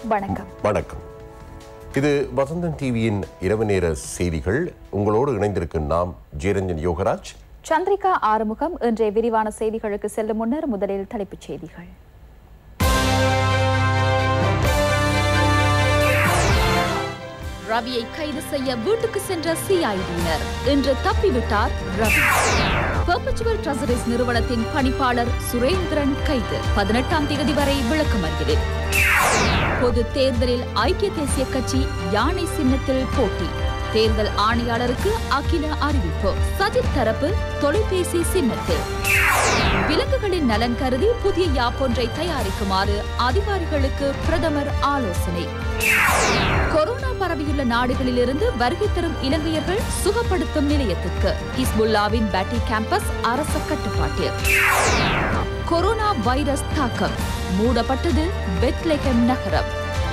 வணக்கம் வணக்கம் இது வசந்தன் டிவியின் இரவு நேர செய்திகள் உங்களோடு இணைந்திருக்கும் நாம் ஜெயரஞ்சன் யோகராஜ் சந்திரிகா ஆறுமுகம் இன்றைய விரிவான செய்திகளுக்கு செல்லும் முன்னர் முதலில் தலைப்புச் செய்திகள் ரவியை கைது செய்ய வீட்டுக்கு சென்ற சிஐடியினர் இன்று தப்பிவிட்டார் ரவி பெர்பச்சுவல் ட்ரெசரிஸ் நிறுவனத்தின் பணிப்பாளர் சுரேந்திரன் கைது பதினெட்டாம் தேதி வரை விளக்கமறியலில் பொது தேர்தலில் ஐக்கிய தேசிய கட்சி யானை சின்னத்தில் போட்டி தேர்தல் ஆணையாளருக்கு அகில அறிவிப்பு சஜித் தரப்பு தொலைபேசி சின்னத்தில் விலங்குகளின் நலன் கருதி புதிய யாப்பொன்றை தயாரிக்குமாறு அதிகாரிகளுக்கு பிரதமர் ஆலோசனை கொரோனா பரவியுள்ள நாடுகளிலிருந்து வருகை தரும் இலங்கையர்கள் சுகப்படுத்தும் நிலையத்துக்கு ஹிஸ்புல்லாவின் பேட்டி கேம்பஸ் அரச கட்டுப்பாட்டில் கொரோனா வைரஸ் தாக்கம் மூடப்பட்டது பெத்லெஹெம் நகரம்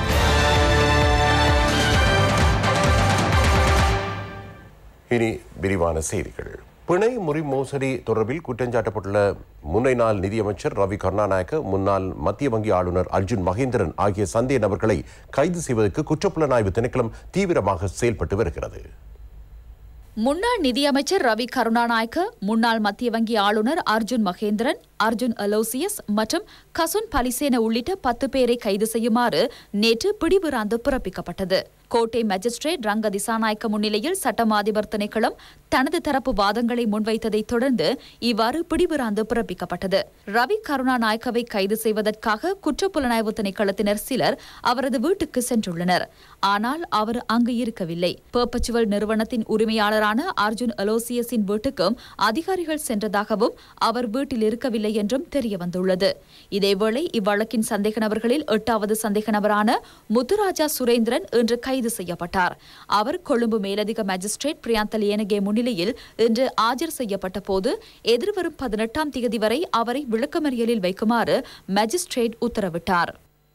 இனி விரிவான செய்திகள் பிணை முறி மோசடி தொடர்பில் குற்றஞ்சாட்டப்பட்டுள்ள முன்னை நாள் நிதியமைச்சர் ரவி கருணாநாயக்க முன்னாள் மத்திய வங்கி ஆளுநர் அர்ஜுன் மகேந்திரன் ஆகிய சந்தேக நபர்களை கைது செய்வதற்கு குற்றப்புலனாய்வு திணைக்களம் தீவிரமாக செயல்பட்டு வருகிறது முன்னாள் நிதியமைச்சர் ரவி கருணாநாயக்க முன்னாள் மத்திய வங்கி ஆளுநர் அர்ஜுன் மகேந்திரன் அர்ஜுன் அலோசியஸ் மற்றும் கசுன் பலிசேன உள்ளிட்ட பத்து பேரை கைது செய்யுமாறு நேற்று பிடிபுராந்து பிறப்பிக்கப்பட்டது கோட்டை மேஜிஸ்ட்ரேட் ரங்க திசாநாயக்க முன்னிலையில் சட்டம் அதிபர் திணைக்களம் தனது தரப்பு வாதங்களை முன்வைத்ததை தொடர்ந்து இவ்வாறு பிடிபுராந்து பிறப்பிக்கப்பட்டது ரவி கருணாநாயக்கவை கைது செய்வதற்காக குற்றப்புலனாய்வு திணைக்களத்தினர் சிலர் அவரது வீட்டுக்கு சென்றுள்ளனர் ஆனால் அவர் அங்கு இருக்கவில்லை பெர்பச்சுவல் நிறுவனத்தின் உரிமையாளரான அர்ஜுன் அலோசியஸின் வீட்டுக்கும் அதிகாரிகள் சென்றதாகவும் அவர் வீட்டில் இருக்கவில்லை என்றும் தெரியவந்துள்ளது இதேவேளை இவ்வழக்கின் சந்தேக நபர்களில் எட்டாவது சந்தேக நபரான முத்துராஜா சுரேந்திரன் இன்று கைது செய்யப்பட்டார் அவர் கொழும்பு மேலதிக மேஜிஸ்ட்ரேட் பிரியாந்த லியனகே முன்னிலையில் இன்று ஆஜர் செய்யப்பட்ட போது எதிர்வரும் பதினெட்டாம் தேதி வரை அவரை விளக்கமறியலில் வைக்குமாறு மேஜிஸ்ட்ரேட் உத்தரவிட்டார்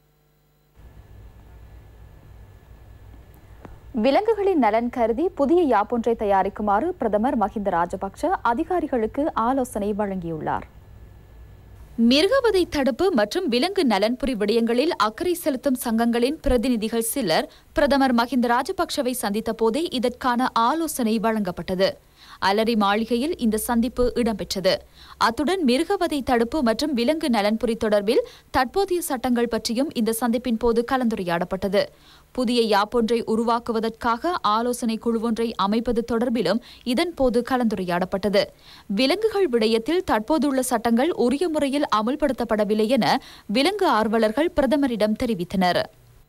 விலங்குகளின் நலன் கருதி புதிய யாப்பொன்றை தயாரிக்குமாறு பிரதமர் மஹிந்த ராஜபக்ஷ அதிகாரிகளுக்கு ஆலோசனை வழங்கியுள்ளார் மிருகவதை தடுப்பு மற்றும் விலங்கு நலன்புரி விடயங்களில் அக்கறை செலுத்தும் சங்கங்களின் பிரதிநிதிகள் சிலர் பிரதமர் மஹிந்த ராஜபக்ஷவை சந்தித்த போதே இதற்கான ஆலோசனை வழங்கப்பட்டது அலரி மாளிகையில் இந்த சந்திப்பு இடம்பெற்றது அத்துடன் மிருகவதை தடுப்பு மற்றும் விலங்கு நலன்புரி தொடர்பில் தற்போதைய சட்டங்கள் பற்றியும் இந்த சந்திப்பின் போது கலந்துரையாடப்பட்டது புதிய யாப்பொன்றை உருவாக்குவதற்காக ஆலோசனை குழுவொன்றை அமைப்பது தொடர்பிலும் இதன் போது கலந்துரையாடப்பட்டது விலங்குகள் விடயத்தில் தற்போதுள்ள சட்டங்கள் உரிய முறையில் அமுல்படுத்தப்படவில்லை என விலங்கு ஆர்வலர்கள் பிரதமரிடம் தெரிவித்தனர்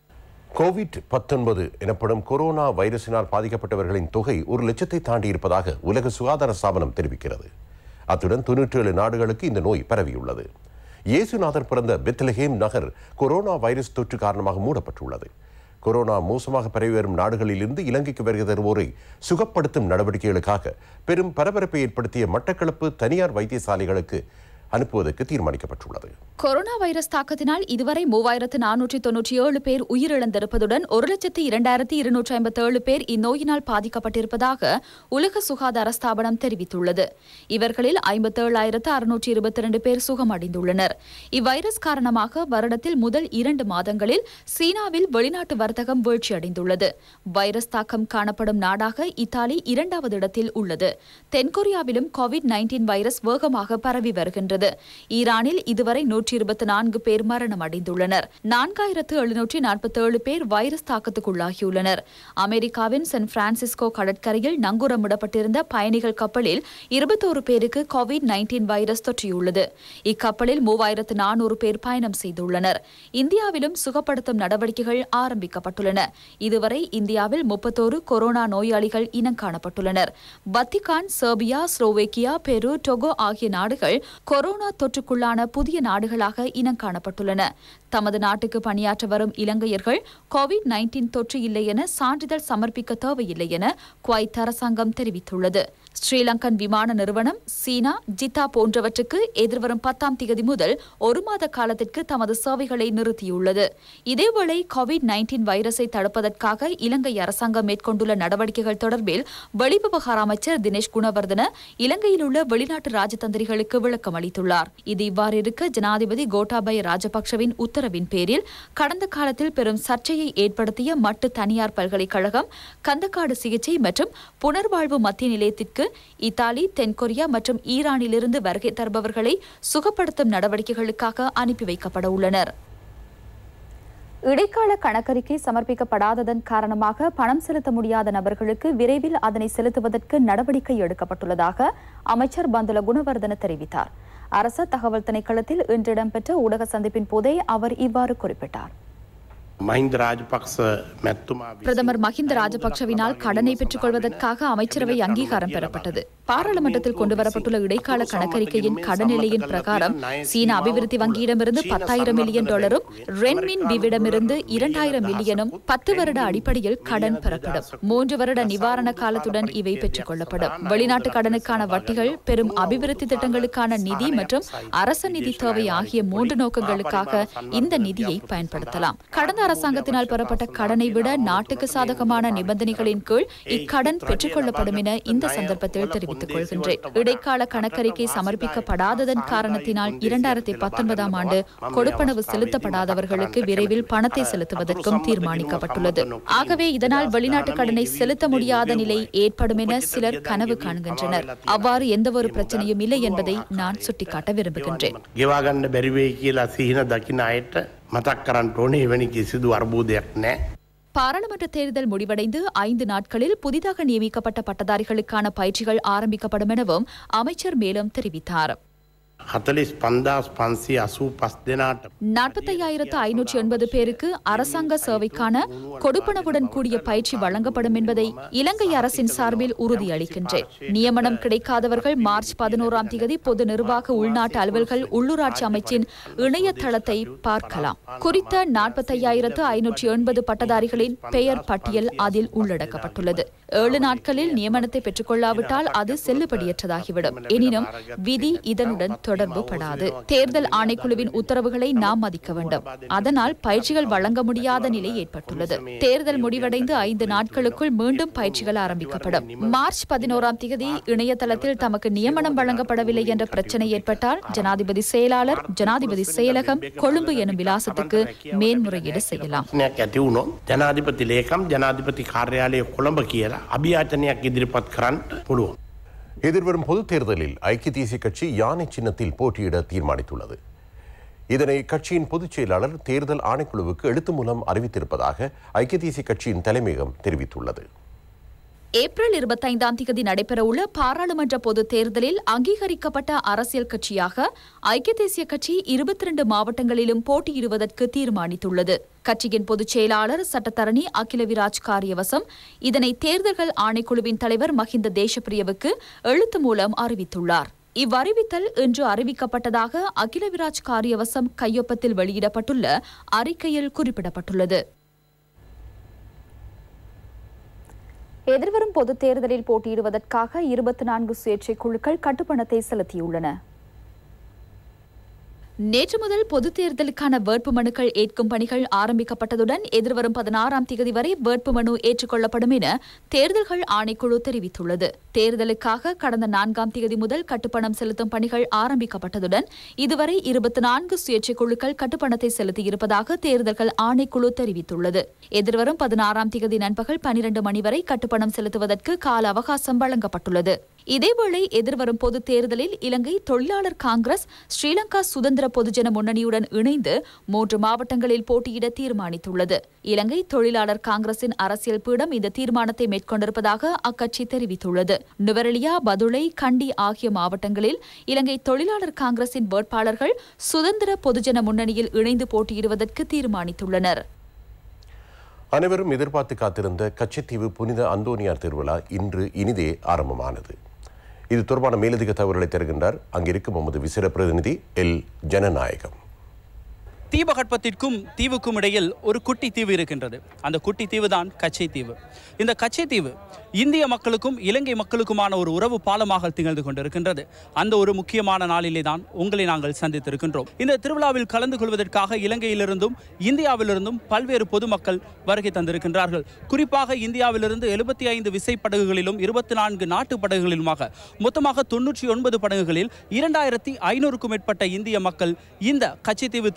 கோவிட் பத்தொன்பது எனப்படும் கொரோனா வைரஸினால் பாதிக்கப்பட்டவர்களின் தொகை ஒரு லட்சத்தை தாண்டி இருப்பதாக உலக சுகாதார ஸ்தாபனம் தெரிவிக்கிறது அத்துடன் தொன்னூற்றி ஏழு நாடுகளுக்கு இந்த நோய் பரவியுள்ளது இயேசுநாதர் பிறந்த பெத்லஹேம் நகர் கொரோனா வைரஸ் தொற்று காரணமாக மூடப்பட்டுள்ளது கொரோனா மோசமாக பரவி வரும் நாடுகளிலிருந்து இலங்கைக்கு வருகை தருவோரை சுகப்படுத்தும் நடவடிக்கைகளுக்காக பெரும் பரபரப்பை ஏற்படுத்திய மட்டக்களப்பு தனியார் வைத்தியசாலைகளுக்கு அனுப்புவதற்கு தீர்மானிக்கப்பட்டுள்ளது கொரோனா வைரஸ் தாக்கத்தினால் இதுவரை மூவாயிரத்து நானூற்றி தொன்னூற்றி ஏழு பேர் உயிரிழந்திருப்பதுடன் ஒரு லட்சத்து இரண்டாயிரத்தி இருநூற்றி ஐம்பத்தி ஏழு பேர் இந்நோயினால் பாதிக்கப்பட்டிருப்பதாக உலக சுகாதார ஸ்தாபனம் தெரிவித்துள்ளது இவர்களில் ஐம்பத்தேழாயிரத்து அறுநூற்றி இருபத்தி இரண்டு பேர் சுகமடைந்துள்ளனர் இவ்வைரஸ் காரணமாக வருடத்தில் முதல் இரண்டு மாதங்களில் சீனாவில் வெளிநாட்டு வர்த்தகம் வீழ்ச்சியடைந்துள்ளது வைரஸ் தாக்கம் காணப்படும் நாடாக இத்தாலி இரண்டாவது இடத்தில் உள்ளது தென்கொரியாவிலும் கோவிட் நைன்டீன் வைரஸ் வேகமாக பரவி வருகின்றது ஈரானில் இதுவரை நூற்றி இருபத்தி நான்கு பேர் மரணம் அடைந்துள்ளனர் நான்காயிரத்து எழுநூற்றி நாற்பத்தி ஏழு பேர் வைரஸ் தாக்கத்துக்குள்ளாகியுள்ளனர் அமெரிக்காவின் சான் பிரான்சிஸ்கோ கடற்கரையில் நங்கூரமிடப்பட்டிருந்த பயணிகள் கப்பலில் இருபத்தோரு பேருக்கு கோவிட் நைன்டீன் வைரஸ் தொற்றியுள்ளது இக்கப்பலில் மூவாயிரத்து நானூறு பேர் பயணம் செய்துள்ளனர் இந்தியாவிலும் சுகப்படுத்தும் நடவடிக்கைகள் ஆரம்பிக்கப்பட்டுள்ளன இதுவரை இந்தியாவில் முப்பத்தோரு கொரோனா நோயாளிகள் இனம் காணப்பட்டுள்ளனர் வத்திகான் செர்பியா ஸ்லோவேக்கியா பெரு டொகோ ஆகிய நாடுகள் கொரோனா தொற்றுக்குள்ளான புதிய நாடுகளாக இனம் காணப்பட்டுள்ளன தமது நாட்டுக்கு பணியாற்ற வரும் இலங்கையர்கள் கோவிட் நைன்டீன் தொற்று இல்லை என சான்றிதழ் சமர்ப்பிக்க தேவையில்லை என குவைத் அரசாங்கம் தெரிவித்துள்ளது ஸ்ரீலங்கன் விமான நிறுவனம் சீனா ஜித்தா போன்றவற்றுக்கு எதிர்வரும் பத்தாம் தேதி முதல் ஒரு மாத காலத்திற்கு தமது சேவைகளை நிறுத்தியுள்ளது இதேவேளை கோவிட் நைன்டீன் வைரஸை தடுப்பதற்காக இலங்கை அரசாங்கம் மேற்கொண்டுள்ள நடவடிக்கைகள் தொடர்பில் வெளிவிவகார அமைச்சர் தினேஷ் குணவர்தன இலங்கையில் உள்ள வெளிநாட்டு ராஜதந்திரிகளுக்கு விளக்கம் அளித்துள்ளார் இது இவ்வாறு இருக்க ஜனாதிபதி கோட்டாபய ராஜபக்சவின் உத்தரவு உத்தரவின் பேரில் கடந்த காலத்தில் பெரும் சர்ச்சையை ஏற்படுத்திய மட்டு தனியார் பல்கலைக்கழகம் கந்தக்காடு சிகிச்சை மற்றும் புனர்வாழ்வு மத்திய நிலையத்திற்கு இத்தாலி தென்கொரியா மற்றும் ஈரானிலிருந்து வருகை தருபவர்களை சுகப்படுத்தும் நடவடிக்கைகளுக்காக அனுப்பி வைக்கப்பட உள்ளனர் இடைக்கால கணக்கறிக்கை சமர்ப்பிக்கப்படாததன் காரணமாக பணம் செலுத்த முடியாத நபர்களுக்கு விரைவில் அதனை செலுத்துவதற்கு நடவடிக்கை எடுக்கப்பட்டுள்ளதாக அமைச்சர் பந்துல குணவர்தன தெரிவித்தார் அரச தகவல் திணைக்களத்தில் இன்று இடம்பெற்ற ஊடக சந்திப்பின் போதே அவர் இவ்வாறு குறிப்பிட்டார் මහින්ද රාජපක්ෂ මැත්තුමා විසින් பிரதமர் மஹிந்த ராஜபக்சவினால் கடனை பெற்றுக் கொள்வதற்காக அமைச்சரவை அங்கீகாரம் பெறப்பட்டது பாராளுமன்றத்தில் கொண்டுவரப்பட்டுள்ள இடைக்கால கணக்கறிக்கையின் கடன் நிலையின் பிரகாரம் சீன அபிவிருத்தி வங்கியிடமிருந்து பத்தாயிரம் மில்லியன் டாலரும் ரென்மின் விவிடமிருந்து இரண்டாயிரம் மில்லியனும் பத்து வருட அடிப்படையில் கடன் பெறப்படும் மூன்று வருட நிவாரண காலத்துடன் இவை பெற்றுக் கொள்ளப்படும் வெளிநாட்டு கடனுக்கான வட்டிகள் பெரும் அபிவிருத்தி திட்டங்களுக்கான நிதி மற்றும் அரச நிதி தேவை ஆகிய மூன்று நோக்கங்களுக்காக இந்த நிதியை பயன்படுத்தலாம் கடந்த அரசாங்கத்தினால் பெறப்பட்ட கடனை விட நாட்டுக்கு சாதகமான நிபந்தனைகளின் கீழ் இக்கடன் பெற்றுக் கொள்ளப்படும் என இந்த சந்தர்ப்பத்தில் தெரிவித்துக் கொள்கின்றேன் இடைக்கால கணக்கறிக்கை சமர்ப்பிக்கப்படாததன் காரணத்தினால் இரண்டாயிரத்தி பத்தொன்பதாம் ஆண்டு கொடுப்பனவு செலுத்தப்படாதவர்களுக்கு விரைவில் பணத்தை செலுத்துவதற்கும் தீர்மானிக்கப்பட்டுள்ளது ஆகவே இதனால் வெளிநாட்டு கடனை செலுத்த முடியாத நிலை ஏற்படும் என சிலர் கனவு காண்கின்றனர் அவ்வாறு எந்தவொரு பிரச்சனையும் இல்லை என்பதை நான் சுட்டிக்காட்ட விரும்புகின்றேன் ගෙවාගන්න බැරිවේ කියලා සිහින දකින අයට මතක් කරන්න ඕනේ එවැනි කිසිදු අර්බූදයක් නෑ. பாராளுமன்ற தேர்தல் முடிவடைந்து ஐந்து நாட்களில் புதிதாக நியமிக்கப்பட்ட பட்டதாரிகளுக்கான பயிற்சிகள் ஆரம்பிக்கப்படும் எனவும் அமைச்சர் மேலும் தெரிவித்தார் හතලිස් පන්දස් පන්සි අසූ පස් දෙනාට நாற்பத்தையாயிரத்து ஐநூற்றி எண்பது பேருக்கு அரசாங்க சேவைக்கான கொடுப்பனவுடன் கூடிய பயிற்சி வழங்கப்படும் என்பதை இலங்கை அரசின் சார்பில் உறுதியளிக்கின்றேன் நியமனம் கிடைக்காதவர்கள் மார்ச் பதினோராம் தேதி பொது நிர்வாக உள்நாட்டு அலுவல்கள் உள்ளூராட்சி அமைச்சின் இணையதளத்தை பார்க்கலாம் குறித்த நாற்பத்தையாயிரத்து ஐநூற்றி எண்பது பட்டதாரிகளின் பெயர் பட்டியல் அதில் உள்ளடக்கப்பட்டுள்ளது ஏழு நாட்களில் நியமனத்தை பெற்றுக்கொள்ளாவிட்டால் அது செல்லுபடியற்றதாகிவிடும் எனினும் விதி இதனுடன் தொடர்பு படாது தேர்தல் ஆணைக்குழுவின் உத்தரவுகளை நாம் மதிக்க வேண்டும் அதனால் பயிற்சிகள் வழங்க முடியாத நிலை ஏற்பட்டுள்ளது தேர்தல் முடிவடைந்து ஐந்து நாட்களுக்குள் மீண்டும் பயிற்சிகள் ஆரம்பிக்கப்படும் மார்ச் பதினோராம் தேதி இணையதளத்தில் தமக்கு நியமனம் வழங்கப்படவில்லை என்ற பிரச்சனை ஏற்பட்டால் ஜனாதிபதி செயலாளர் ஜனாதிபதி செயலகம் கொழும்பு எனும் விலாசத்துக்கு மேன்முறையீடு செய்யலாம் යක් ඇති වුණොත් ජනාධිපති ලේකම් ජනාධිපති කාර්යාලය කොළඹ කියලා අභියාචනයක් ඉදිරිපත් කරන්නට පුළුවන්. எதிர்வரும் பொதுத் தேர்தலில் ஐக்கிய தேசிய கட்சி யானை சின்னத்தில் போட்டியிட தீர்மானித்துள்ளது இதனை கட்சியின் பொதுச் செயலாளர் தேர்தல் ஆணைக்குழுவுக்கு எழுத்து மூலம் அறிவித்திருப்பதாக ஐக்கிய தேசிய கட்சியின் தலைமையகம் தெரிவித்துள்ளது ஏப்ரல் இருபத்தைந்தாம் தேதி நடைபெறவுள்ள பாராளுமன்ற பொதுத் தேர்தலில் அங்கீகரிக்கப்பட்ட அரசியல் கட்சியாக ஐக்கிய தேசிய கட்சி இருபத்தி ரெண்டு மாவட்டங்களிலும் போட்டியிடுவதற்கு தீர்மானித்துள்ளது கட்சியின் பொதுச் செயலாளர் சட்டத்தரணி அகில விராஜ் காரியவசம் இதனை தேர்தல்கள் ஆணைக்குழுவின் தலைவர் மஹிந்த தேசப்பிரியவுக்கு எழுத்து மூலம் அறிவித்துள்ளார் இவ்வறிவித்தல் இன்று அறிவிக்கப்பட்டதாக அகில விராஜ் காரியவசம் கையொப்பத்தில் வெளியிடப்பட்டுள்ள அறிக்கையில் குறிப்பிடப்பட்டுள்ளது எதிர்வரும் பொதுத் தேர்தலில் போட்டியிடுவதற்காக இருபத்தி நான்கு சுயேட்சை குழுக்கள் கட்டுப்பணத்தை செலுத்தியுள்ளன நேற்று முதல் பொதுத் தேர்தலுக்கான வேட்புமனுக்கள் ஏற்கும் பணிகள் ஆரம்பிக்கப்பட்டதுடன் எதிர்வரும் பதினாறாம் தேதி வரை வேட்புமனு ஏற்றுக்கொள்ளப்படும் என தேர்தல்கள் ஆணைக்குழு தெரிவித்துள்ளது தேர்தலுக்காக கடந்த நான்காம் தேதி முதல் கட்டுப்பணம் செலுத்தும் பணிகள் ஆரம்பிக்கப்பட்டதுடன் இதுவரை இருபத்தி நான்கு சுயேட்சை குழுக்கள் கட்டுப்பணத்தை செலுத்தியிருப்பதாக தேர்தல்கள் ஆணைக்குழு தெரிவித்துள்ளது எதிர்வரும் பதினாறாம் தேதி நண்பகல் பனிரண்டு மணி வரை கட்டுப்பணம் செலுத்துவதற்கு கால அவகாசம் வழங்கப்பட்டுள்ளது இதேவேளை எதிர்வரும் பொதுத் தேர்தலில் இலங்கை தொழிலாளர் காங்கிரஸ் ஸ்ரீலங்கா சுதந்திர பொதுஜன முன்னணியுடன் இணைந்து மூன்று மாவட்டங்களில் போட்டியிட தீர்மானித்துள்ளது இலங்கை தொழிலாளர் காங்கிரசின் அரசியல் பீடம் இந்த தீர்மானத்தை மேற்கொண்டிருப்பதாக அக்கட்சி தெரிவித்துள்ளது நுவரெலியா பதுளை கண்டி ஆகிய மாவட்டங்களில் இலங்கை தொழிலாளர் காங்கிரசின் வேட்பாளர்கள் சுதந்திர பொதுஜன முன்னணியில் இணைந்து போட்டியிடுவதற்கு தீர்மானித்துள்ளனர் அனைவரும் எதிர்பார்த்து காத்திருந்த கச்சத்தீவு புனித அந்தோனியார் திருவிழா இன்று இனிதே ஆரம்பமானது இது தொடர்பான மேலதிக தகவல்களை தருகின்றார் அங்கிருக்கும் நமது விசேட பிரதிநிதி எல் ஜனநாயகம் தீபகற்பத்திற்கும் தீவுக்கும் இடையில் ஒரு குட்டி தீவு இருக்கின்றது அந்த குட்டி தீவு தான் கச்சை தீவு இந்த கச்சை தீவு இந்திய மக்களுக்கும் இலங்கை மக்களுக்குமான ஒரு உறவு பாலமாக திகழ்ந்து கொண்டிருக்கின்றது அந்த ஒரு முக்கியமான நாளிலே தான் உங்களை நாங்கள் சந்தித்திருக்கின்றோம் இந்த திருவிழாவில் கலந்து கொள்வதற்காக இலங்கையிலிருந்தும் இந்தியாவிலிருந்தும் பல்வேறு பொதுமக்கள் வருகை தந்திருக்கின்றார்கள் குறிப்பாக இந்தியாவிலிருந்து எழுபத்தி ஐந்து விசைப்படகுகளிலும் இருபத்தி நான்கு நாட்டு படகுகளிலுமாக மொத்தமாக தொன்னூற்றி ஒன்பது படகுகளில் இரண்டாயிரத்தி ஐநூறுக்கும் மேற்பட்ட இந்திய மக்கள் இந்த கச்சைத்தீவு திருவிழாவில்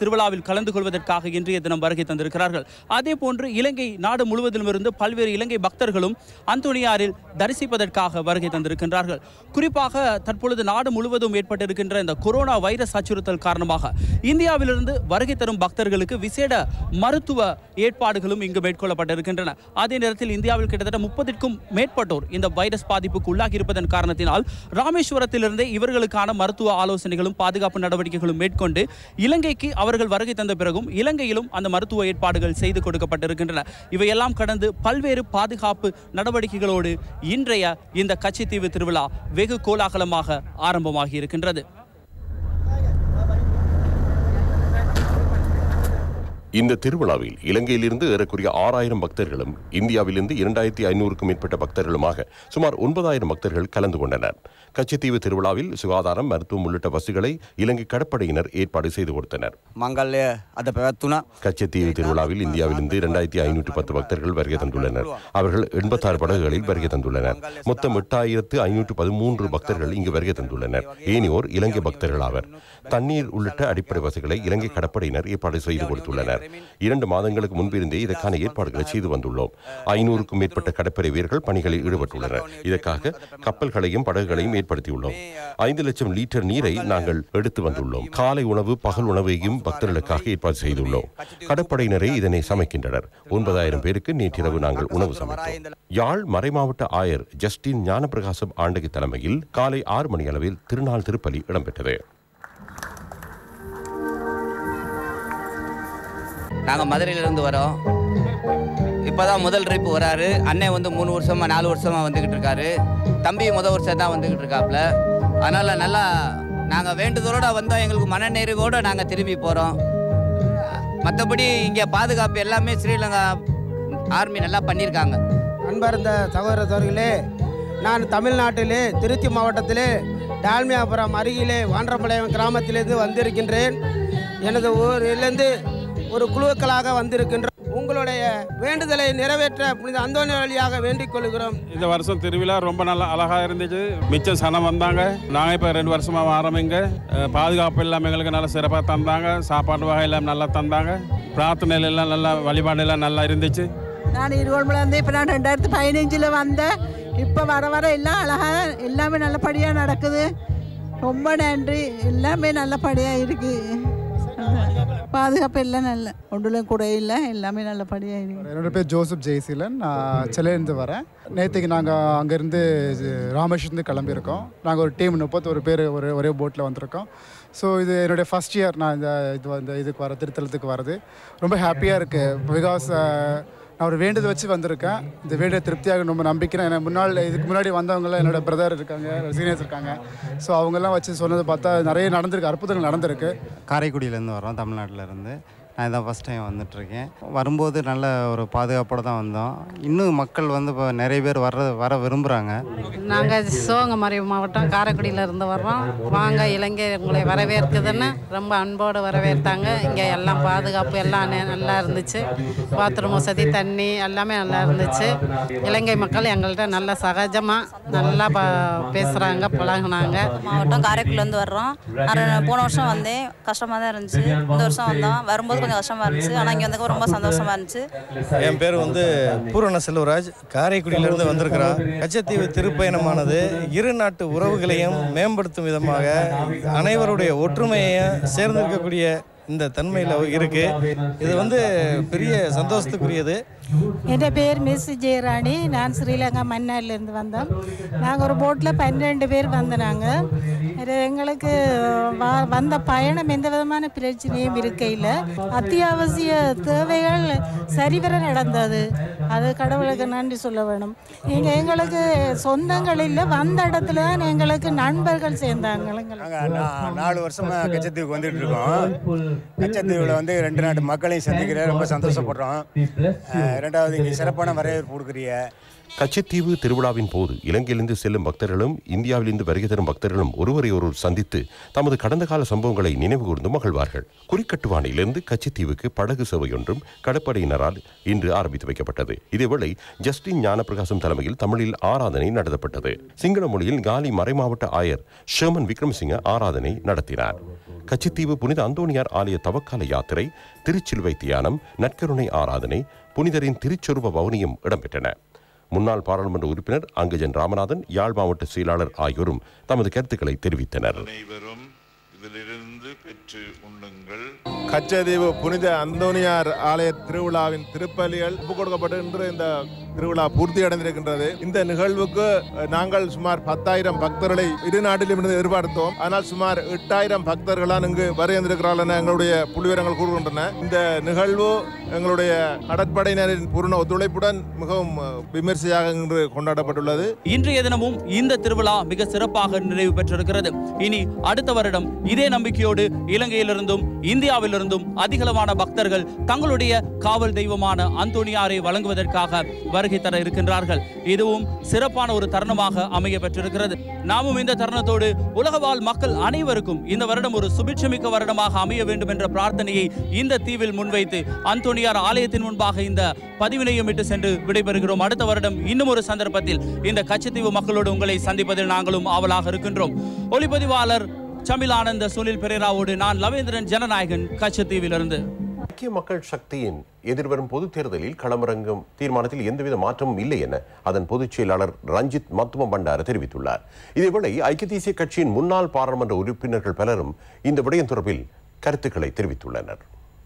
நிகழ்வில் கலந்து கொள்வதற்காக இன்றைய தினம் வருகை தந்திருக்கிறார்கள் அதே போன்று இலங்கை நாடு முழுவதிலும் இருந்து பல்வேறு இலங்கை பக்தர்களும் அந்தோனியாரில் தரிசிப்பதற்காக வருகை தந்திருக்கின்றார்கள் குறிப்பாக தற்பொழுது நாடு முழுவதும் ஏற்பட்டிருக்கின்ற இந்த கொரோனா வைரஸ் அச்சுறுத்தல் காரணமாக இந்தியாவிலிருந்து வருகை தரும் பக்தர்களுக்கு விசேட மருத்துவ ஏற்பாடுகளும் இங்கு மேற்கொள்ளப்பட்டிருக்கின்றன அதே நேரத்தில் இந்தியாவில் கிட்டத்தட்ட முப்பதிற்கும் மேற்பட்டோர் இந்த வைரஸ் பாதிப்புக்கு உள்ளாகி இருப்பதன் காரணத்தினால் ராமேஸ்வரத்திலிருந்தே இவர்களுக்கான மருத்துவ ஆலோசனைகளும் பாதுகாப்பு நடவடிக்கைகளும் மேற்கொண்டு இலங்கைக்கு அவர்கள் வருகை தந்த பிறகும் இலங்கையிலும் அந்த மருத்துவ ஏற்பாடுகள் செய்து கொடுக்கப்பட்டிருக்கின்றன இவையெல்லாம் கடந்து பல்வேறு பாதுகாப்பு நடவடிக்கைகளோடு இன்றைய இந்த கச்சித்தீவு திருவிழா வெகு கோலாகலமாக ஆரம்பமாகி இருக்கின்றது இந்த திருவிழாவில் இலங்கையிலிருந்து ஏறக்குறைய ஆறாயிரம் பக்தர்களும் இந்தியாவிலிருந்து இரண்டாயிரத்தி ஐநூறுக்கும் மேற்பட்ட பக்தர்களுமாக சுமார் ஒன்பதாயிரம் பக்தர்கள் கலந்து கொண்டனர் கச்சத்தீவு திருவிழாவில் சுகாதாரம் மருத்துவம் உள்ளிட்ட வசதிகளை இலங்கை கடற்படையினர் ஏற்பாடு செய்து கொடுத்தனர் මංගල්ලය අද පැවැත්වුණා கச்சத்தீவு திருவிழாவில் இந்தியாவிலிருந்து இரண்டாயிரத்தி ஐநூற்று பத்து பக்தர்கள் வருகை தந்துள்ளனர் அவர்கள் எண்பத்தாறு படகுகளில் வருகை தந்துள்ளனர் மொத்தம் எட்டாயிரத்து ஐநூற்று பதிமூன்று பக்தர்கள் இங்கு வருகை தந்துள்ளனர் ஏனையோர் இலங்கை பக்தர்கள் ஆவர் தண்ணீர் உள்ளிட்ட அடிப்படை வசதிகளை இலங்கை கடற்படையினர் ஏற்பாடு செய்து கொடுத்துள்ளனர் இரண்டு மாதங்களுக்கு முன்பிருந்தே இதற்கான ஏற்பாடுகளை செய்து வந்துள்ளோம் ஐநூறுக்கும் மேற்பட்ட கடற்படை வீரர்கள் பணிகளில் ஈடுபட்டுள்ளனர் இதற்காக கப்பல்களையும் படகுகளையும் ஏற்படுத்தியுள்ளோம் ஐந்து லட்சம் லிட்டர் நீரை நாங்கள் எடுத்து வந்துள்ளோம் காலை உணவு பகல் உணவையும் பக்தர்களுக்காக ஏற்பாடு செய்துள்ளோம் கடற்படையினரே இதனை சமைக்கின்றனர் ஒன்பதாயிரம் பேருக்கு நேற்றிரவு நாங்கள் உணவு சமைத்தோம் யாழ் மறைமாவட்ட ஆயர் ஜஸ்டின் ஞானப்பிரகாசம் ஆண்டகி தலைமையில் காலை ஆறு மணி அளவில் திருநாள் திருப்பலி இடம்பெற்றது நாங்கள் மதுரையிலேருந்து வரோம் இப்போ தான் முதல் ட்ரிப் வராரு அண்ணன் வந்து மூணு வருஷமாக நாலு வருஷமாக வந்துக்கிட்டு இருக்காரு தம்பி முதல் வருஷம் தான் வந்துக்கிட்டு இருக்காப்புல அதனால் நல்லா நாங்கள் வேண்டுதலோடு வந்தோம் எங்களுக்கு மனநிறைவோடு நாங்கள் திரும்பி போகிறோம் மற்றபடி இங்கே பாதுகாப்பு எல்லாமே ஸ்ரீலங்கா ஆர்மி நல்லா பண்ணியிருக்காங்க அன்பார்ந்த சகோதரர்களே நான் தமிழ்நாட்டிலே திருச்சி மாவட்டத்திலே டால்மியாபுரம் அருகிலே வான்றபாளையம் கிராமத்திலிருந்து வந்திருக்கின்றேன் எனது ஊரிலிருந்து ஒரு குழுக்களாக வந்திருக்கின்றோம் உங்களுடைய வேண்டுதலை நிறைவேற்ற புனித அந்தோணி வழியாக வேண்டிக் கொள்கிறோம் இந்த வருஷம் திருவிழா ரொம்ப நல்லா அழகா இருந்துச்சு மிச்சம் சனம் வந்தாங்க நாங்கள் இப்போ ரெண்டு வருஷமா ஆரம்பிங்க பாதுகாப்பு எல்லாம் எங்களுக்கு நல்லா சிறப்பாக தந்தாங்க சாப்பாடு வகை எல்லாம் நல்லா தந்தாங்க பிரார்த்தனைகள் எல்லாம் நல்லா வழிபாடு எல்லாம் நல்லா இருந்துச்சு நான் இருகோள்மலேருந்து இப்போ நான் ரெண்டாயிரத்து பதினஞ்சில் வந்தேன் இப்போ வர வர எல்லாம் அழகாக எல்லாமே நல்லபடியாக நடக்குது ரொம்ப நன்றி எல்லாமே நல்லபடியாக இருக்குது பாதுகாப்பு எல்லாம் நல்ல ஒன்றுலையும் கூட இல்லை எல்லாமே நல்லபடியாக இருக்குது என்னோட பேர் ஜோசப் ஜெய்சீலன் நான் சென்னையிலேருந்து வரேன் நேற்றுக்கு நாங்கள் அங்கேருந்து ராமேஸ்வரத்துலேருந்து கிளம்பியிருக்கோம் நாங்கள் ஒரு டீம் முப்பத்தொரு பேர் ஒரு ஒரே போட்டில் வந்திருக்கோம் ஸோ இது என்னுடைய ஃபஸ்ட் இயர் நான் இந்த இது வந்து இதுக்கு வர திருத்தலத்துக்கு வரது ரொம்ப ஹாப்பியாக இருக்குது பிகாஸ் நான் ஒரு வேண்டுதல் வச்சு வந்திருக்கேன் இந்த வேண்டிய திருப்தியாக ரொம்ப நம்பிக்கிறேன் ஏன்னா முன்னாள் இதுக்கு முன்னாடி வந்தவங்களாம் என்னோட பிரதர் இருக்காங்க சீனியர்ஸ் இருக்காங்க ஸோ அவங்கெல்லாம் வச்சு சொன்னதை பார்த்தா நிறைய நடந்திருக்கு அற்புதங்கள் நடந்திருக்கு காரைக்குடியிலேருந்து வரோம் தமிழ்நாட்டிலேருந்து நான் இதான் ஃபஸ்ட் டைம் வந்துட்டுருக்கேன் வரும்போது நல்ல ஒரு பாதுகாப்போடு தான் வந்தோம் இன்னும் மக்கள் வந்து இப்போ நிறைய பேர் வர்ற வர விரும்புகிறாங்க நாங்கள் சிவகங்கை மாவட்டம் காரைக்குடியிலேருந்து வர்றோம் வாங்க இலங்கை உங்களை வரவேற்குதுன்னு ரொம்ப அன்போடு வரவேற்றாங்க இங்கே எல்லாம் பாதுகாப்பு எல்லாம் நே- நல்லா இருந்துச்சு பாத்ரூம் வசதி தண்ணி எல்லாமே நல்லா இருந்துச்சு இலங்கை மக்கள் எங்கள்கிட்ட நல்ல சகஜமாக நல்லா ப பேசுகிறாங்க பழகுனாங்க மாவட்டம் காரைக்குடிலேருந்து வர்றோம் நான் ரெ- போன வருஷம் வந்தேன் கஷ்டமாக தான் இருந்துச்சு இந்த வருஷம் வந்தோம் வரும்போது கொஞ்சம் கஷ்டமாக இருந்துச்சு ஆனால் இங்கே வந்ததுக்கு ரொம்ப சந்தோஷமாக இருந்துச்சு என் பேர் வந்து பூரண செல்வராஜ் காரைக்குடியிலிருந்து வந்திருக்கிறோம் கச்சத்தீவு திருப்பயணமானது இரு நாட்டு உறவுகளையும் மேம்படுத்தும் விதமாக அனைவருடைய ஒற்றுமையையும் சேர்ந்திருக்கக்கூடிய இந்த தன்மையில் இருக்கு இது வந்து பெரிய சந்தோஷத்துக்குரியது എൻ്റെ പേര് മിസ് ജയറാണി ഞാൻ ശ്രീലങ്ക മന്നാലിருந்து வந்தோம் நாங்கள் ஒரு போட்டில் பன்னிரெண்டு பேர் வந்தனாங்க இது எங்களுக்கு வ- வந்த பயணம் எந்த விதமான பிரச்சனையும் இருக்கையில் அத்தியாவசிய தேவைகள் சரிவர நடந்தது அது கடவுளுக்கு நன்றி சொல்ல வேணும் இங்கே எங்களுக்கு சொந்தங்கள் இல்லை வந்த இடத்துல தான் எங்களுக்கு நண்பர்கள் சேர்ந்தாங்க நாங்கள் நா- நாலு வருஷமா கச்சத்தீவுக்கு வந்துட்டு இருக்கோம் கச்சத்தீவில் வந்து ரெண்டு நாட்டு மக்களையும் சந்திக்கிற ரொம்ப சந்தோஷப்படுறோம் அஹ் இரண்டாவது இங்கே சிறப்பான வரவேற்பு கொடுக்குறீங்க கச்சத்தீவு திருவிழாவின் போது இலங்கையிலிருந்து செல்லும் பக்தர்களும் இந்தியாவிலிருந்து வருகை தரும் பக்தர்களும் ஒருவரை ஒருவர் சந்தித்து தமது கடந்த கால சம்பவங்களை நினைவு கூர்ந்து மகிழ்வார்கள் குறிக்கட்டுவானிலிருந்து கச்சத்தீவுக்கு படகு சேவை ஒன்றும் கடற்படையினரால் இன்று ஆரம்பித்து வைக்கப்பட்டது இதேவேளை ஜஸ்டின் ஞானப்பிரகாசம் தலைமையில் தமிழில் ஆராதனை நடத்தப்பட்டது சிங்கள மொழியில் காலி மறைமாவட்ட ஆயர் ஷேமன் விக்ரமசிங்க ஆராதனை நடத்தினார் கச்சித்தீவு புனித அந்தோணியார் ஆலய தவக்கால யாத்திரை திருச்சிலுவை தியானம் நற்கருணை ஆராதனை புனிதரின் திருச்சொருவ வவுனியும் இடம்பெற்றன முன்னாள் பாராளுமன்ற உறுப்பினர் அங்கஜன் ராமநாதன் யாழ் மாவட்ட செயலாளர் ஆகியோரும் தமது கருத்துக்களை தெரிவித்தனர் இதிலிருந்து பெற்று உண்ணுங்கள் கச்சதீவு புனித அந்தோனியார் ஆலய திருவிழாவின் திருப்பலிகள் ஒப்புக் கொடுக்கப்பட்டு இன்று இந்த திருவிழா பூர்த்தி அடைந்திருக்கின்றது இந்த நிகழ்வுக்கு அஹ், நாங்கள் சுமார் பத்தாயிரம் பக்தர்களை இரு நாட்டிலும் இருந்து எதிர்பார்த்தோம் ஆனால் சுமார் எட்டாயிரம் பக்தர்கள் தான் இங்கு வருகின்றிருக்கிறார்கள் என எங்களுடைய புள்ளிவிவரங்கள் கூறுகின்றன இந்த நிகழ்வு எங்களுடைய கடற்படையினரின் பூர்ண ஒத்துழைப்புடன் மிகவும் அஹ், விமர்சையாக இன்று கொண்டாடப்பட்டுள்ளது இன்றைய தினமும் இந்த திருவிழா மிக சிறப்பாக நிறைவு பெற்றிருக்கிறது இனி அடுத்த வருடம் இதே நம்பிக்கையோடு இலங்கையிலிருந்தும் இந்தியாவிலிருந்தும் அதிகளவான பக்தர்கள் தங்களுடைய காவல் தெய்வமான அந்தோனியாரை வழங்குவதற்காக வருகை தர இருக்கின்றார்கள் இதுவும் சிறப்பான ஒரு தருணமாக அமைய பெற்றிருக்கிறது நாமும் இந்த தருணத்தோடு உலகவாழ் மக்கள் அனைவருக்கும் இந்த வருடம் ஒரு சுபிட்சமிக்க வருடமாக அமைய வேண்டும் என்ற பிரார்த்தனையை இந்த தீவில் முன்வைத்து அந்தோனியார் ஆலயத்தின் முன்பாக இந்த பதிவினையும் விட்டு சென்று விடைபெறுகிறோம் அடுத்த வருடம் இன்னும் ஒரு சந்தர்ப்பத்தில் இந்த கச்சத்தீவு மக்களோடு உங்களை சந்திப்பதில் நாங்களும் ஆவலாக இருக்கின்றோம் ஒளிப்பதிவாளர் சமில் ஆனந்த சுனில் பெரேராவோடு நான் லவேந்திரன் ஜனநாயகன் கச்சத்தீவிலிருந்து ஐக்கிய மக்கள் சக்தியின் எதிர்வரும் பொதுத் தேர்தலில் களமிறங்கும் தீர்மானத்தில் எந்தவித மாற்றமும் இல்லை என அதன் பொதுச் செயலாளர் ரஞ்சித் மத்தும பண்டார தெரிவித்துள்ளார் இதேவேளை ஐக்கிய தேசிய கட்சியின் முன்னாள் பாராளுமன்ற உறுப்பினர்கள் பலரும் இந்த விடயம் தொடர்பில் கருத்துக்களை தெரிவித்துள்ளனர்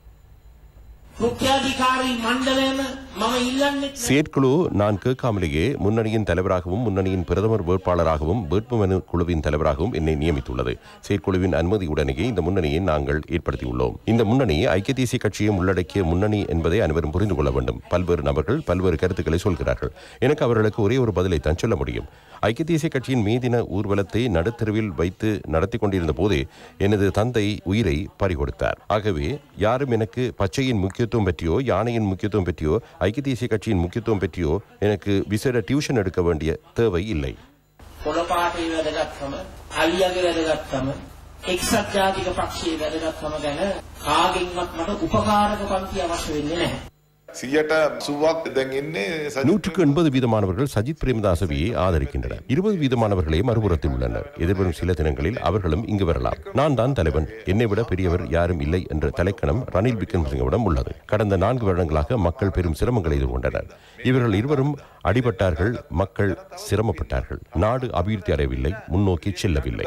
මුඛ්‍යාධිකාරී මණ්ඩලයම මම ඉල්ලන්නේ செயற்குழு நான் கேட்காமலேயே முன்னணியின் தலைவராகவும் முன்னணியின் பிரதமர் வேட்பாளராகவும் வேட்புமனு குழுவின் தலைவராகவும் என்னை நியமித்துள்ளது செயற்குழுவின் அனுமதியுடனேயே இந்த முன்னணியை நாங்கள் ஏற்படுத்தியுள்ளோம் இந்த முன்னணி ஐக்கிய தேசிய கட்சியை உள்ளடக்கிய முன்னணி என்பதை அனைவரும் புரிந்து கொள்ள வேண்டும் பல்வேறு நபர்கள் பல்வேறு கருத்துக்களை சொல்கிறார்கள் எனக்கு அவர்களுக்கு ஒரே ஒரு பதிலை தான் சொல்ல முடியும் ஐக்கிய தேசிய கட்சியின் மீதின ஊர்வலத்தை நடுத்தெருவில் வைத்து நடத்தி கொண்டிருந்த போதே எனது தந்தை உயிரை பறிகொடுத்தார் ஆகவே யாரும் எனக்கு பச்சையின் முக்கியத்துவம் பற்றியோ யானையின் முக்கியத்துவம் பற்றியோ ஐக்கிய தேசிய கட்சியின் முக்கியத்துவம் பற்றியோ எனக்கு விசேட டியூஷன் எடுக்க வேண்டிய தேவை இல்லை පොළපාටේ වැදගත්කම අලියගේ වැදගත්කම එක්සත් ජාතික පක්ෂයේ වැදගත්කම ගැන කාගෙන්වත් මට උපකාරක පන්ති අවශ්‍ය වෙන්නේ නැහැ. සියයට සුවක් දැන් ඉන්නේ நூற்றுக்கு எண்பது வீதமானவர்கள் சஜித் பிரேமதாசவியை ஆதரிக்கின்றனர் இருபது வீதமானவர்களே மறுபுறத்தில் உள்ளனர் எதிர்வரும் சில தினங்களில் அவர்களும் இங்கு வரலாம் நான் தான் தலைவன் என்னை விட பெரியவர் யாரும் இல்லை என்ற தலைக்கணம் ரணில் விக்ரமசிங்கவிடம் உள்ளது கடந்த நான்கு வருடங்களாக மக்கள் பெரும் சிரமங்களை எதிர்கொண்டனர் இவர்கள் இருவரும் அடிபட்டார்கள் மக்கள் சிரமப்பட்டார்கள் நாடு அபிவிருத்தி அடையவில்லை முன்னோக்கி செல்லவில்லை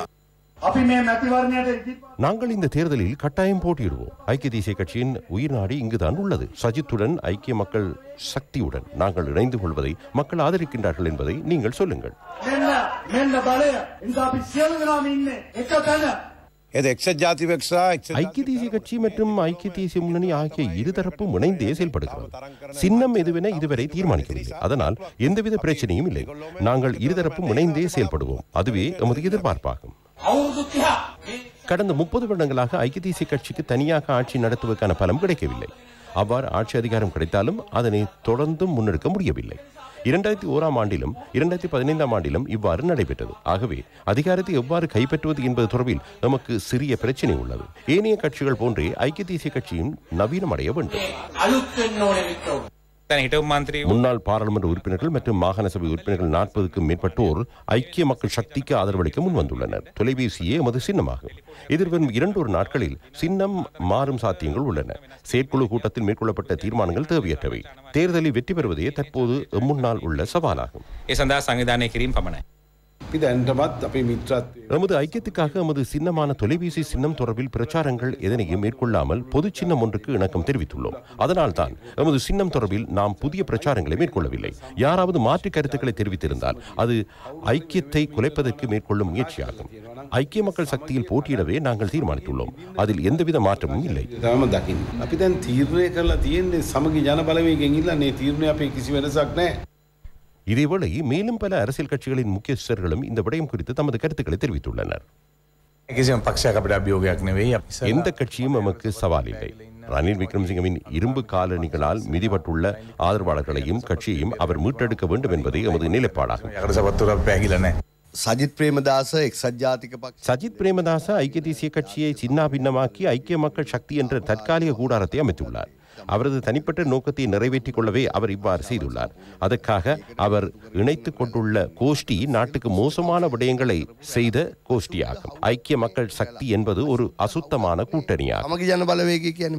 අපි මේ මැතිවරණයට நாங்கள் இந்த தேர்தலில் கட்டாயம் போட்டியிடுவோம் ஐக்கிய தேசிய கட்சியின் உயிர் நாடி இங்குதான் உள்ளது சஜித்துடன் ஐக்கிய மக்கள் சக்தியுடன் நாங்கள் இணைந்து கொள்வதை மக்கள் ஆதரிக்கின்றார்கள் என்பதை நீங்கள் சொல்லுங்கள் මෙන්න මෙන්න බලය. ඉතින් අපි සියලු දෙනාම ඉන්නේ එක තැන. இது எக்ஸட் ஜாதி வெக்ஸா ஐக்கிய தேசிய கட்சி மற்றும் ஐக்கிய தேசிய முன்னணி ஆகிய இருதரப்பும் இணைந்தே செயல்படுகிறது சின்னம் எதுவென இதுவரை தீர்மானிக்கவில்லை அதனால் எந்தவித பிரச்சனையும் இல்லை நாங்கள் இருதரப்பும் இணைந்தே செயல்படுவோம் அதுவே எமது எதிர்பார்ப்பாகும் අවුරුදු 30 கடந்த முப்பது வருடங்களாக ஐக்கிய தேசிய கட்சிக்கு தனியாக ஆட்சி நடத்துவதற்கான பலம் கிடைக்கவில்லை அவ்வாறு ஆட்சி அதிகாரம் கிடைத்தாலும் அதனை தொடர்ந்தும் முன்னெடுக்க முடியவில்லை இரண்டாயிரத்தி ஓராம் ஆண்டிலும் இரண்டாயிரத்தி பதினைந்தாம் ஆண்டிலும் இவ்வாறு நடைபெற்றது ஆகவே அதிகாரத்தை எவ்வாறு கைப்பற்றுவது என்பது தொடர்பில் நமக்கு சிறிய பிரச்சனை உள்ளது ஏனைய கட்சிகள் போன்றே ஐக்கிய தேசிய கட்சியும் நவீனமடைய வேண்டும் අලුත් වෙන්න ඕනේ මිත්‍රෝ. முன்னாள் பாராளுமன்ற உறுப்பினர்கள் மற்றும் மாகாண சபை உறுப்பினர்கள் நாற்பதுக்கும் மேற்பட்டோர் ஐக்கிய மக்கள் சக்திக்கு ஆதரவளிக்க முன்வந்துள்ளனர் தொலைபேசியே எமது சின்னமாகும் எதிர்வரும் இரண்டொரு நாட்களில் சின்னம் மாறும் சாத்தியங்கள் உள்ளன செயற்குழு கூட்டத்தில் மேற்கொள்ளப்பட்ட தீர்மானங்கள் தேவையற்றவை தேர்தலில் வெற்றி பெறுவதே தற்போது முன்னால் உள்ள சவாலாகும் ඒ සඳහා සංවිධානය කිරීම පමණයි. අපි දැන්ටමත් අපේ මිත්‍රත්වය நமது ஐக்கியத்துக்காக எமது சின்னமான தொலைபேசி சின்னம் தொடர்பில் பிரச்சாரங்கள் எதனையும் மேற்கொள்ளாமல் பொது சின்னம் ஒன்றுக்கு இணக்கம் தெரிவித்துள்ளோம் அதனால்தான் எமது சின்னம் தொடர்பில் நாம் புதிய பிரச்சாரங்களை மேற்கொள்ளவில்லை யாராவது மாற்று கருத்துக்களை தெரிவித்திருந்தால் அது ஐக்கியத்தை குலைப்பதற்கு மேற்கொள்ளும் முயற்சியாகும் ஐக்கிய மக்கள் சக்தியில் போட்டியிடவே நாங்கள் தீர்மானித்துள்ளோம் அதில் எந்தவித மாற்றமும் இல்லை තම දකින්න. අපි දැන් තීරණය කරලා තියෙන්නේ සමගි ජන බලවේගෙන් ඉල්ලන්නේ තීරණය අපේ කිසි වෙනසක් නැහැ. இதேவேளை மேலும் பல அரசியல் கட்சிகளின் முக்கியஸ்தர்களும் இந்த விடயம் குறித்து தமது கருத்துக்களை தெரிவித்துள்ளனர் කිසිම පක්ෂයක් අපිට අභියෝගයක් නෙවෙයි අපි எந்த கட்சியும் நமக்கு சவால் இல்லை ரணில் விக்ரமசிங்கவின் இரும்பு காலணிகளால் மிதிபட்டுள்ள ஆதரவாளர்களையும் கட்சியையும் அவர் மீட்டெடுக்க வேண்டும் என்பதே எமது நிலைப்பாடாகும் සජිත් ප්‍රේමදාස එක්සත් ජාතික පක්ෂ சஜித் பிரேமதாச ஐக்கிய தேசிய கட்சியை சின்னாபின்னமாக்கி ஐக்கிய மக்கள் சக்தி என்ற தற்காலிக கூடாரத்தை அமைத்துள்ளார் அவரது தனிப்பட்ட நோக்கத்தை நிறைவேற்றிக் கொள்ளவே அவர் இவ்வாறு செய்துள்ளார் அதற்காக அவர் இணைத்துக் கொண்டுள்ள கோஷ்டி நாட்டுக்கு மோசமான விடயங்களை செய்த கோஷ்டியாகும் ஐக்கிய மக்கள் சக்தி என்பது ஒரு அசுத்தமான கூட்டணியாகும் මගේ ජන බලවේග කියන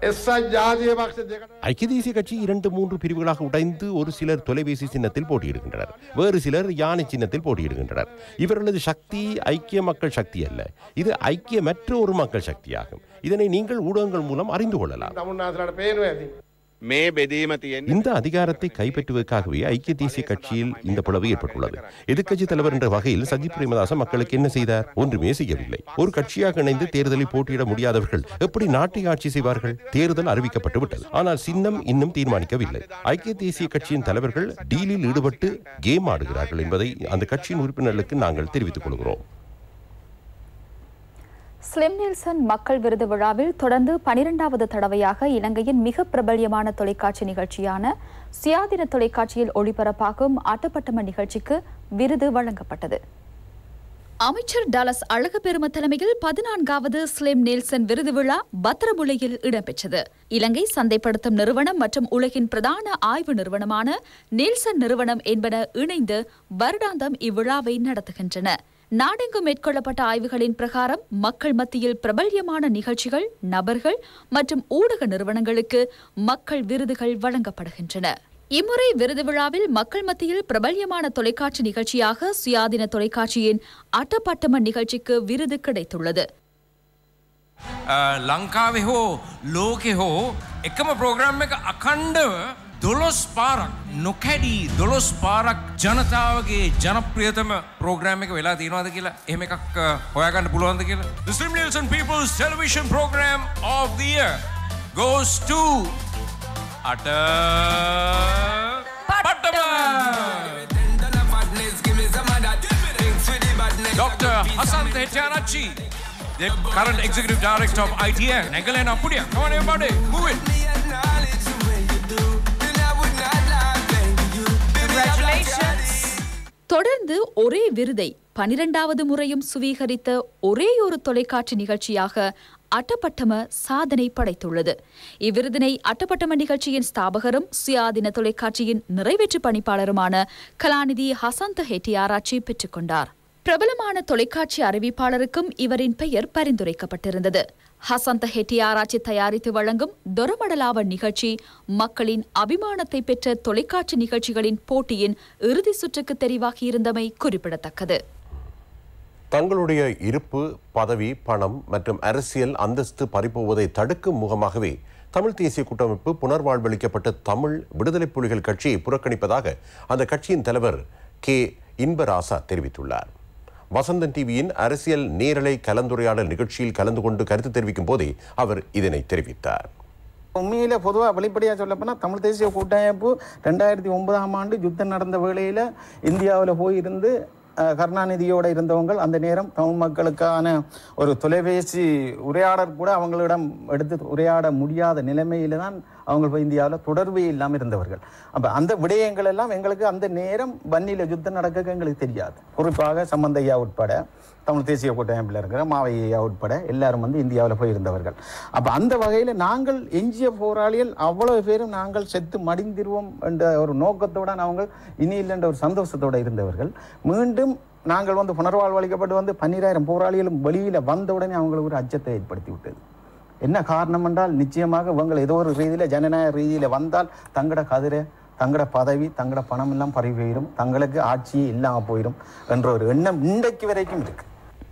ஐக்கிய தேசிய கட்சி இரண்டு மூன்று பிரிவுகளாக உடைந்து ஒரு சிலர் தொலைபேசி சின்னத்தில் போட்டியிடுகின்றனர் வேறு சிலர் யானை சின்னத்தில் போட்டியிடுகின்றனர் இவர்களது சக்தி ஐக்கிய மக்கள் சக்தி அல்ல இது ஐக்கியமற்ற ஒரு மக்கள் சக்தியாகும் இதனை நீங்கள் ஊடகங்கள் மூலம் அறிந்து கொள்ளலாம் මේ බෙදීම තියෙන இந்த அதிகாரத்தை கைப்பற்றுவதற்காகவே ஐக்கிய தேசிய கட்சியில் இந்த பிளவு ஏற்பட்டுள்ளது எதிர்க்கட்சி தலைவர் என்ற வகையில் சஜித் பிரேமதாச மக்களுக்கு என்ன செய்தார் ஒன்றுமே செய்யவில்லை ஒரு கட்சியாக இணைந்து தேர்தலில் போட்டியிட முடியாதவர்கள் எப்படி நாட்டை ஆட்சி செய்வார்கள் தேர்தல் அறிவிக்கப்பட்டு விட்டது ஆனால் சின்னம் இன்னும் தீர்மானிக்கவில்லை ஐக்கிய தேசிய கட்சியின் தலைவர்கள் டீலில் ஈடுபட்டு கேம் ஆடுகிறார்கள் என்பதை அந்த கட்சியின் உறுப்பினர்களுக்கு நாங்கள் தெரிவித்துக் கொள்கிறோம் ஸ்லிம் நெல்சன் மக்கள் விருது விழாவில் தொடர்ந்து பனிரெண்டாவது தடவையாக இலங்கையின் மிக பிரபல்யமான தொலைக்காட்சி நிகழ்ச்சியான சுயாதீன தொலைக்காட்சியில் ஒளிபரப்பாகும் ஆட்டப்பட்டம நிகழ்ச்சிக்கு விருது வழங்கப்பட்டது அமைச்சர் டாலஸ் அழகப்பெரும தலைமையில் பதினான்காவது ஸ்லிம் நெல்சன் விருது விழா பத்திரமுலையில் இடம்பெற்றது இலங்கை சந்தைப்படுத்தும் நிறுவனம் மற்றும் உலகின் பிரதான ஆய்வு நிறுவனமான நெல்சன் நிறுவனம் என்பன இணைந்து வருடாந்தம் இவ்விழாவை நடத்துகின்றன நாடெங்கும் மேற்கொள்ளப்பட்ட ஆய்வுகளின் பிரகாரம் மக்கள் மத்தியில் பிரபல்யமான நிகழ்ச்சிகள் நபர்கள் மற்றும் ஊடக நிறுவனங்களுக்கு மக்கள் விருதுகள் வழங்கப்படுகின்றன இம்முறை விருது விழாவில் மக்கள் மத்தியில் பிரபல்யமான தொலைக்காட்சி நிகழ்ச்சியாக சுயாதீன தொலைக்காட்சியின் அட்டப்பட்டம நிகழ்ச்சிக்கு விருது கிடைத்துள்ளது ලංකාවේ හෝ ලෝකෙ හෝ එකම ප්‍රෝග්‍රම් එක අකණ්ඩව දොළොස් පාරක් නොකැඩී දොළොස් පාරක් ජනතාවගේ ජනප්‍රියතම ප්‍රෝග්‍රම් එක වෙලා තියෙනවාද කියලා එහෙම එකක් අ, හොයාගන්න පුළුවන්ද කියලා The Slim Nielsen People's Television Program of the Year goes to අට Dr. Hassan Hettiarachchi, the current executive director of ITN. Nagalena Pudia. Come on, everybody, move it. தொடர்ந்து ஒரே விருதை பனிரெண்டாவது முறையும் சுவீகரித்த ஒரே ஒரு தொலைக்காட்சி நிகழ்ச்சியாக அட்டப்பட்டம சாதனை படைத்துள்ளது இவ்விருதினை அட்டப்பட்டம நிகழ்ச்சியின் ஸ்தாபகரும் சுயாதீன தொலைக்காட்சியின் நிறைவேற்று பணிப்பாளருமான கலாநிதி ஹசந்த ஹெட்டி ஆராய்ச்சி பெற்றுக்கொண்டார் பிரபலமான தொலைக்காட்சி அறிவிப்பாளருக்கும் இவரின் பெயர் பரிந்துரைக்கப்பட்டிருந்தது ஹசந்த ஹெட்டி ஆராய்ச்சி தயாரித்து வழங்கும் தொரமடலாவ நிகழ்ச்சி மக்களின் அபிமானத்தை பெற்ற தொலைக்காட்சி நிகழ்ச்சிகளின் போட்டியின் இறுதி சுற்றுக்கு தெரிவாகியிருந்தமை குறிப்பிடத்தக்கது தங்களுடைய இருப்பு பதவி பணம் மற்றும் அரசியல் அந்தஸ்து பறிப்போவதை தடுக்கும் முகமாகவே தமிழ் தேசிய கூட்டமைப்பு புனர்வாழ்வளிக்கப்பட்ட தமிழ் விடுதலை புலிகள் கட்சியை புறக்கணிப்பதாக அந்த கட்சியின் தலைவர் கே இன்பராசா தெரிவித்துள்ளார் வசந்தன் டிவியின் அரசியல் நேரலை கலந்துரையாடல் நிகழ்ச்சியில் கலந்து கொண்டு கருத்து தெரிவிக்கும் போதே அவர் இதனை தெரிவித்தார் உண்மையில பொதுவாக வெளிப்படையாக சொல்லப்போனால் தமிழ் தேசிய கூட்டமைப்பு ரெண்டாயிரத்தி ஒன்பதாம் ஆண்டு யுத்தம் நடந்த வேளையில் இந்தியாவில் போயிருந்து அஹ், கருணாநிதியோட இருந்தவங்க அந்த நேரம் தமிழ் மக்களுக்கான ஒரு தொலைபேசி உரையாடல் கூட அவங்களிடம் எடுத்து உரையாட முடியாத நிலைமையில தான் அவங்க போய் இந்தியாவில் தொடர்பே இல்லாமல் இருந்தவர்கள் அப்போ அந்த விடயங்கள் எல்லாம் எங்களுக்கு அந்த நேரம் வன்னியில் யுத்தம் நடக்க எங்களுக்கு தெரியாது குறிப்பாக சம்பந்தையா உட்பட தமிழ் தேசிய கூட்டமைப்பில் இருக்கிற மாவையா உட்பட எல்லாரும் வந்து இந்தியாவில் போய் இருந்தவர்கள் அப்போ அந்த வகையில் நாங்கள் எஞ்சிய போராளிகள் அவ்வளவு பேரும் நாங்கள் செத்து மடிந்திருவோம் என்ற ஒரு நோக்கத்தோட நாங்கள் இனி இல்லைன்ற ஒரு சந்தோஷத்தோட இருந்தவர்கள் மீண்டும் நாங்கள் வந்து புனர்வாழ்வளிக்கப்பட்டு வந்து பன்னிராயிரம் போராளிகளும் வெளியில் வந்த உடனே அவங்களுக்கு ஒரு அச்சத்தை ஏற்படுத்தி விட்டது என்ன காரணம் என்றால் நிச்சயமாக இவங்க ஏதோ ஒரு ரீதியில் ஜனநாயக ரீதியில் வந்தால் தங்கட கதிரை தங்கட பதவி தங்கட பணம் எல்லாம் பறி போயிடும் தங்களுக்கு ஆட்சியே இல்லாமல் போயிடும் என்ற ஒரு எண்ணம் இன்றைக்கு வரைக்கும் இருக்கு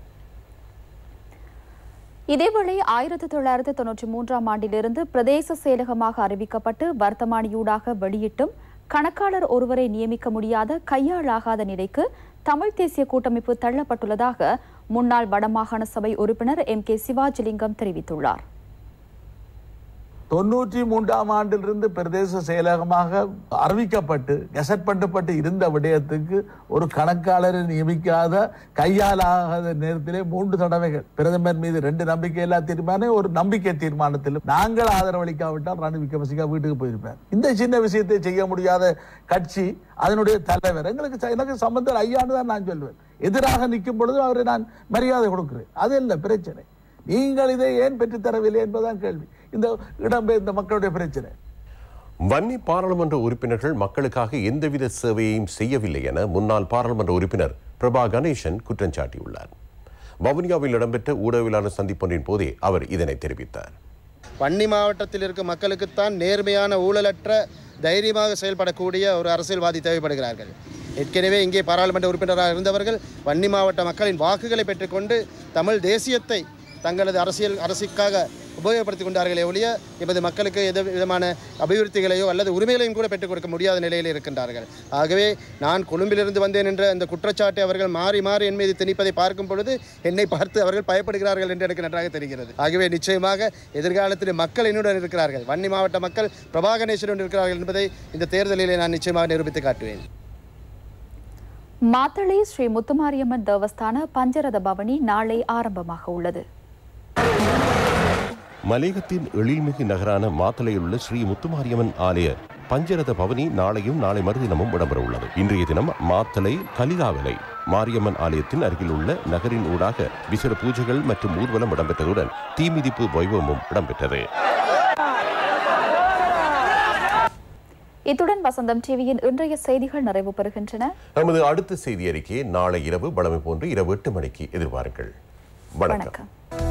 இதேவேளை ஆயிரத்தி தொள்ளாயிரத்தி தொன்னூற்றி மூன்றாம் ஆண்டிலிருந்து பிரதேச செயலகமாக அறிவிக்கப்பட்டு வர்த்தமானியூடாக வெளியிட்டும் கணக்காளர் ஒருவரை நியமிக்க முடியாத கையாளாகாத நிலைக்கு தமிழ் தேசிய கூட்டமைப்பு தள்ளப்பட்டுள்ளதாக முன்னாள் வடமாகாண சபை உறுப்பினர் எம் கே சிவாஜிலிங்கம் தெரிவித்துள்ளார் தொண்ணூற்றி மூன்றாம் ஆண்டிலிருந்து பிரதேச செயலகமாக அறிவிக்கப்பட்டு கெசட் பண்ணப்பட்டு இருந்த விடயத்துக்கு ஒரு கணக்காளரை நியமிக்காத கையாலாகாத நேரத்திலே மூன்று தடவைகள் பிரதமர் மீது ரெண்டு நம்பிக்கையில்லா தீர்மானம் ஒரு நம்பிக்கை தீர்மானத்தில் நாங்கள் ஆதரவளிக்காவிட்டால் ரணில் விக்ரமசிங்கா வீட்டுக்கு போயிருப்பார் இந்த சின்ன விஷயத்தை செய்ய முடியாத கட்சி அதனுடைய தலைவர் எங்களுக்கு ச- எனக்கு சம்பந்தர் ஐயான்னு தான் நான் சொல்வேன் எதிராக நிற்கும் பொழுது அவரை நான் மரியாதை கொடுக்கிறேன் அது இல்லை பிரச்சனை நீங்கள் இதை ஏன் பெற்றுத் தரவில்லை என்பதுதான் கேள்வி இந்த இடம்பெயர்ந்த மக்களுடைய பிரச்சனை வன்னி பாராளுமன்ற உறுப்பினர்கள் மக்களுக்காக எந்தவித சேவையையும் செய்யவில்லை என முன்னாள் பாராளுமன்ற உறுப்பினர் பிரபா கணேசன் குற்றம் சாட்டியுள்ளார் வவுனியாவில் இடம்பெற்ற ஊடகவியலாளர் சந்திப்பொன்றின் போதே அவர் இதனை தெரிவித்தார் வன்னி மாவட்டத்தில் இருக்கும் மக்களுக்குத்தான் நேர்மையான ஊழலற்ற தைரியமாக செயல்படக்கூடிய ஒரு அரசியல்வாதி தேவைப்படுகிறார்கள் ஏற்கனவே இங்கே பாராளுமன்ற உறுப்பினராக இருந்தவர்கள் வன்னி மாவட்ட மக்களின் வாக்குகளை பெற்றுக்கொண்டு தமிழ் தேசியத்தை தங்களது அரசியல் அரசுக்காக உபயோகப்படுத்திக் கொண்டார்களே ஒழிய எமது மக்களுக்கு எந்த விதமான அபிவிருத்திகளையோ அல்லது உரிமைகளையும் கூட பெற்றுக் கொடுக்க முடியாத நிலையில் இருக்கின்றார்கள் ஆகவே நான் கொழும்பிலிருந்து வந்தேன் என்ற அந்த குற்றச்சாட்டை அவர்கள் மாறி மாறி என் மீது திணிப்பதை பார்க்கும் பொழுது என்னை பார்த்து அவர்கள் பயப்படுகிறார்கள் என்று எனக்கு நன்றாக தெரிகிறது ஆகவே நிச்சயமாக எதிர்காலத்தில் மக்கள் என்னுடன் இருக்கிறார்கள் வன்னி மாவட்ட மக்கள் பிரபாகணேஸ்வரன் இருக்கிறார்கள் என்பதை இந்த தேர்தலிலே நான் நிச்சயமாக நிரூபித்து காட்டுவேன் மாத்தளை ஸ்ரீ முத்துமாரியம்மன் தேவஸ்தான பஞ்சரத பவனி நாளை ஆரம்பமாக உள்ளது மலேகத்தின் எழில்மிகு நகரான மாத்தளையில் உள்ள ஸ்ரீ முத்துமாரியம்மன் ஆலய பஞ்சரத பவனி நாளையும் நாளை மறுதினமும் இடம்பெற உள்ளது இன்றைய தினம் மாத்தளை கலிகாவலை மாரியம்மன் ஆலயத்தின் அருகில் உள்ள நகரின் ஊடாக விசேட பூஜைகள் மற்றும் ஊர்வலம் இடம்பெற்றதுடன் தீமிதிப்பு வைபவமும் இடம்பெற்றது இத்துடன் வசந்தம் டிவியின் இன்றைய செய்திகள் நிறைவு பெறுகின்றன நமது அடுத்த செய்தி அறிக்கையை நாளை இரவு பழமை போன்று இரவு எட்டு மணிக்கு எதிர்பாருங்கள் வணக்கம் வணக்கம்